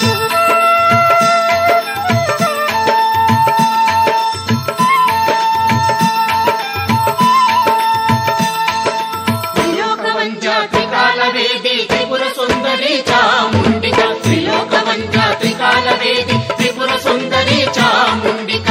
త్రిలోకవంచా త్రికాల వేది త్రిపుర సుందరి చాముండిక త్రిలోకవంచా త్రికాల వేది త్రిపుర సుందరి చాముండిక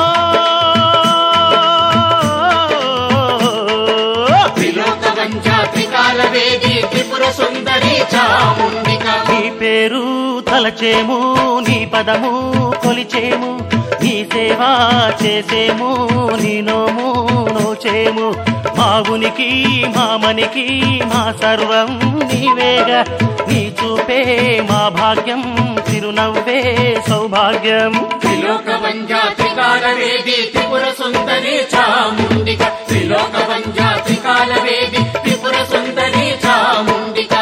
త్రిలోకవంచా త్రికాల వేది త్రిపుర సుందరి చాముండిక నీ పేరు తలచేము నీ పదము కొలిచేము నీ సేవ చేసేము నీ నోము నోచేము మా ఉనికి మా మనికి మా సర్వం నీవేగా నీ చూపే మా భాగ్యం చిరునవ్వే సౌభాగ్యం త్రిలోకవంచా త్రికాల వేది త్రిపుర సుందరి చాముండిక త్రిలోకవంచా త్రికాల వేది త్రిపుర సుందరి చాముండిక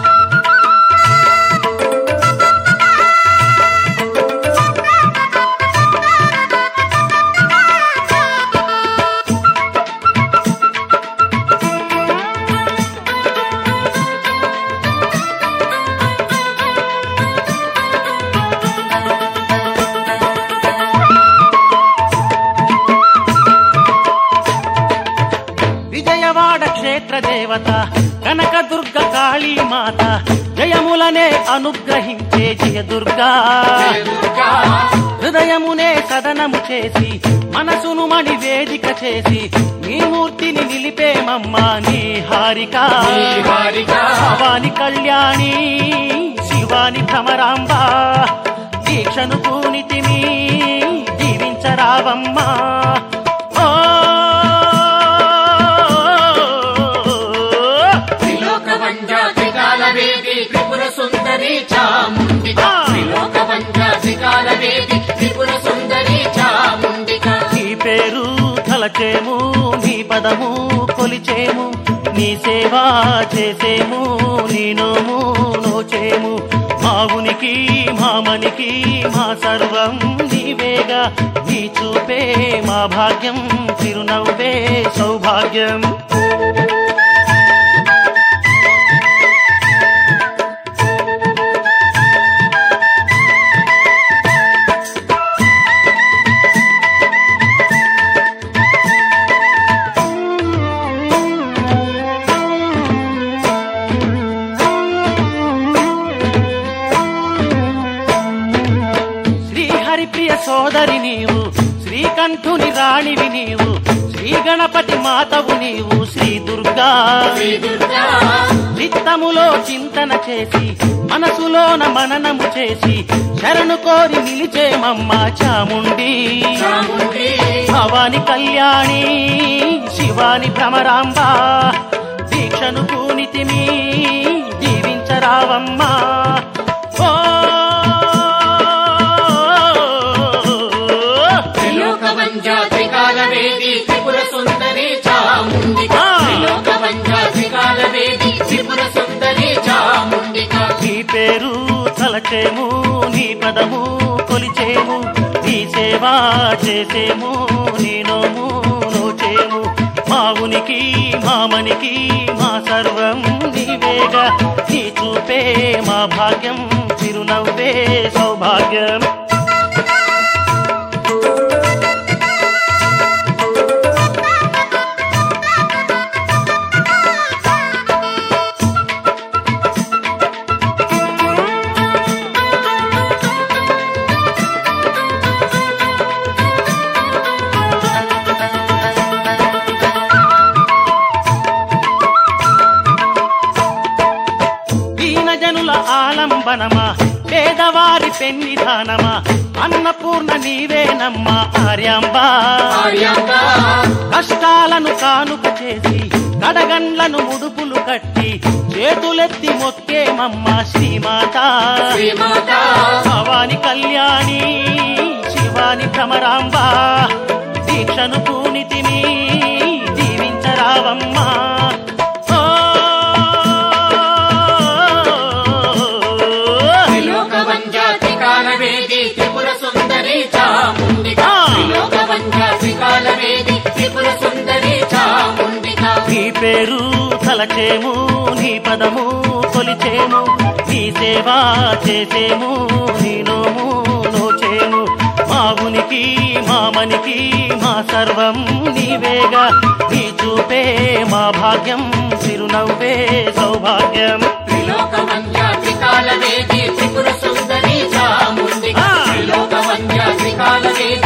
విజయవాడ క్షేత్ర దేవత కనక దుర్గ కాళీ మాత జయములనే అనుగ్రహించే జయ దుర్గా దుర్గా హృదయమునే సదనము చేసి మనసును మణి వేదిక చేసి నీ మూర్తిని నిలిపేమమ్మా నీ హారిక హారిక. భవాని కళ్యాణి శివాని భ్రమరాంబ దీక్షను పూనితిమి దీవించరావమ్మా ఓ త్రిలోకవంచా త్రికాల వేది త్రిపుర సుందరి చాముండిక త్రిలోకవంచా త్రికాల వేది త్రిపుర సుందరి చాముండిక నీ పేరు తలచేము నీ పదము కొలిచేము నీ సేవ చేసేము నీ నోము నోచేము మా ఉనికి మా మనికి మా సర్వం నీవేగా నీ చూపే మా భాగ్యం చిరునవ్వే సౌభాగ్యం శ్రీహరిప్రియ సోదరి నీవు శ్రీకంఠుని రాణివి నీవు శ్రీ గణపతి మాతవు నీవు శ్రీ దుర్గా శ్రీ దుర్గా చిత్తములో చింతన చేసి మనసులోన మననము చేసి శరణు కోరి నిలిచేమమ్మ చాముండి చాముండి భవాని కళ్యాణి శివాని భ్రమరాంబ దీక్షను పూనితిమి దీవించరావమ్మా ఓ త్రిలోకవంచా త్రికాల వేది త్రిపుర సుందరి చాముండిక త్రిలోకవంచా త్రికాల వేది త్రిపుర సుందరి చాముండిక నీ పేరు తలచేము నీ పదము కొలిచేము నీ సేవ చేసేము నీ నోము నోచేము మా ఉనికి మా మనికి మా సర్వం నీవేగా నీ చూపే మా భాగ్యం చిరునవ్వే సౌభాగ్యం దీనజనుల ఆలంబనమా పేదవారి పెన్నిధానమా అన్నపూర్ణ నీవేనమ్మా ఆర్యాంబా ఆర్యాంబ కష్టాలను కానుక చేసి కడగండ్లను ముడుపులు కట్టి చేతులెత్తి మొక్కేమమ్మ శ్రీమాత శ్రీమాత భవాని కళ్యాణి శివాని భ్రమరాంబ దీక్షను పూనితిని దీవించరావమ్మా ఓ త్రిలోకవంచా త్రికాల వేది త్రిపుర సుందరి చాముండిక త్రిలోకవంచా త్రికాల వేది త్రిపుర సుందరి చాముండిక నీ పేరు తల తలచేము నీ పదము కొలిచేము నీ సేవ చేసేము నీ నోము నోచేము మా ఉనికి మా మనికి మా సర్వం నీవేగా నీ చూపే మా భాగ్యం చిరునవ్వే సౌభాగ్యం త్రిలోక వంద్య త్రికాల వేది త్రిపుర సుందరి చాముండిక ఆ. త్రిలోక వంద్య త్రికాల వేది